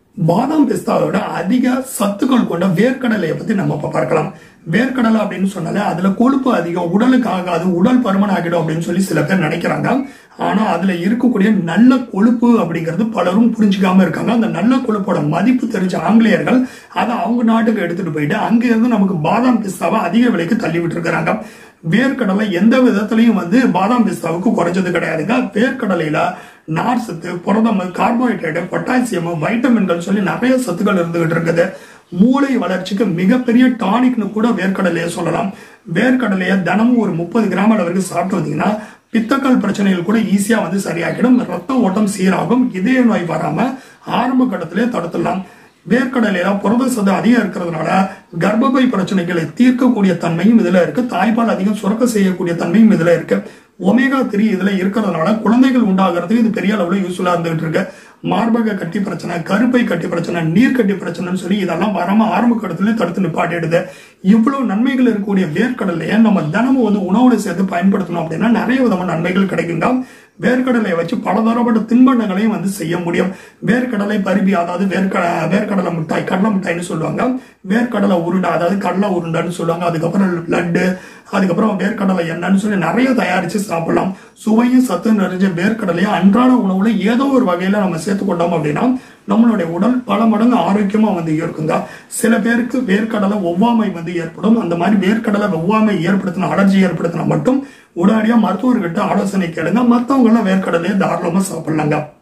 பாதாம் பிஸ்தாவோட அதிக சத்துக்கள் கொண்ட வேர்க்கடலையை பத்தி நம்ம இப்ப பார்க்கலாம் வேர்க்கடலை அப்படின்னு சொன்னாலே அதுல கொழுப்பு அதிகம் உடலுக்கு ஆகாது உடல் பருமன் ஆகிடும் அப்படின்னு சொல்லி சில பேர் நினைக்கிறாங்க ஆனா அதுல இருக்கக்கூடிய நல்ல கொழுப்பு அப்படிங்கிறது பலரும் புரிஞ்சுக்காம இருக்காங்க அந்த நல்ல கொழுப்போட மதிப்பு தெரிஞ்ச ஆங்கிலேயர்கள் அதை அவங்க நாட்டுக்கு எடுத்துட்டு போயிட்டு அங்க இருந்து நமக்கு பாதாம் பிஸ்தாவை அதிக விலைக்கு தள்ளி விட்டுருக்காங்க வேர்க்கடலை எந்த விதத்திலையும் வந்து பாதாம் பிஸ்தாவுக்கு குறைஞ்சது கிடையாதுங்க வேர்க்கடலையில நார் சத்து புரதம் கார்போஹைட்ரேட் பொட்டாசியம் வைட்டமின்கள் சொல்லி நிறைய சத்துக்கள் இருந்துகிட்டு இருக்குது மூளை வளர்ச்சிக்கு மிகப்பெரிய டானிக்னு கூட வேர்க்கடலையை சொல்லலாம் வேர்க்கடலையை தினமும் ஒரு முப்பது கிராம் அளவுக்கு சாப்பிட்டு வந்தீங்கன்னா பித்தக்கல் பிரச்சனைகள் கூட ஈஸியா வந்து சரியாகிடும் ரத்த ஓட்டம் சீராகும் இதய நோய் வராம ஆரம்ப கட்டத்திலே தடுத்துடலாம் வேர்க்கடலையில புரத சத்து அதிகம் இருக்கிறதுனால கர்ப்பப்பை பிரச்சனைகளை தீர்க்கக்கூடிய தன்மையும் இதுல இருக்கு தாய்ப்பால் அதிகம் சுரக்க செய்யக்கூடிய தன்மையும் இதுல இருக்கு ஒமேகா த்ரீ இதுல இருக்கிறதுனால குழந்தைகள் உண்டாகிறதுக்கு இது பெரிய அளவுல யூஸ்ஃபுல்லா இருந்துகிட்டு இருக்கு மார்பக கட்டி பிரச்சனை கருப்பை கட்டி பிரச்சனை நீர் கட்டி பிரச்சனைன்னு சொல்லி இதெல்லாம் வராம ஆரம்ப கட்டத்திலே தடுத்து நிப்பாட்டிடுது இவ்வளவு நன்மைகள் இருக்கக்கூடிய வேர்க்கடலையை நம்ம தினமும் வந்து உணவோட சேர்த்து பயன்படுத்தணும் அப்படின்னா நிறைய விதமான நன்மைகள் கிடைக்குங்க வேர்க்கடலை வச்சு பலதரப்பட்ட தின்பண்டங்களையும் வந்து செய்ய முடியும் வேர்க்கடலை பருப்பி அதாவது வேர்க்கட வேர்க்கடலை மிட்டாய் கடலை மிட்டாய்னு சொல்லுவாங்க வேர்க்கடலை உருண்டை அதாவது கடலை உருண்டைன்னு சொல்லுவாங்க அதுக்கப்புறம் லட்டு அதுக்கப்புறம் வேர்க்கடலை எண்ணெய்னு சொல்லி நிறைய தயாரிச்சு சாப்பிடலாம் சுவையும் சத்து நிறைஞ்ச வேர்க்கடலையை அன்றாட உணவுல ஏதோ ஒரு வகையில நம்ம சேர்த்துக்கொண்டோம் அப்படின்னா நம்மளுடைய உடல் பல மடங்கு ஆரோக்கியமா வந்து இருக்குங்க சில பேருக்கு வேர்க்கடலை ஒவ்வாமை வந்து ஏற்படும் அந்த மாதிரி வேர்க்கடலை ஒவ்வாமை ஏற்படுத்தின அலர்ஜி ஏற்படுத்தினா மட்டும் உடனடியா மருத்துவர்கிட்ட ஆலோசனை கேளுங்க மத்தவங்க எல்லாம் வேர்க்கடலையை தாராளமா சாப்பிடலாங்க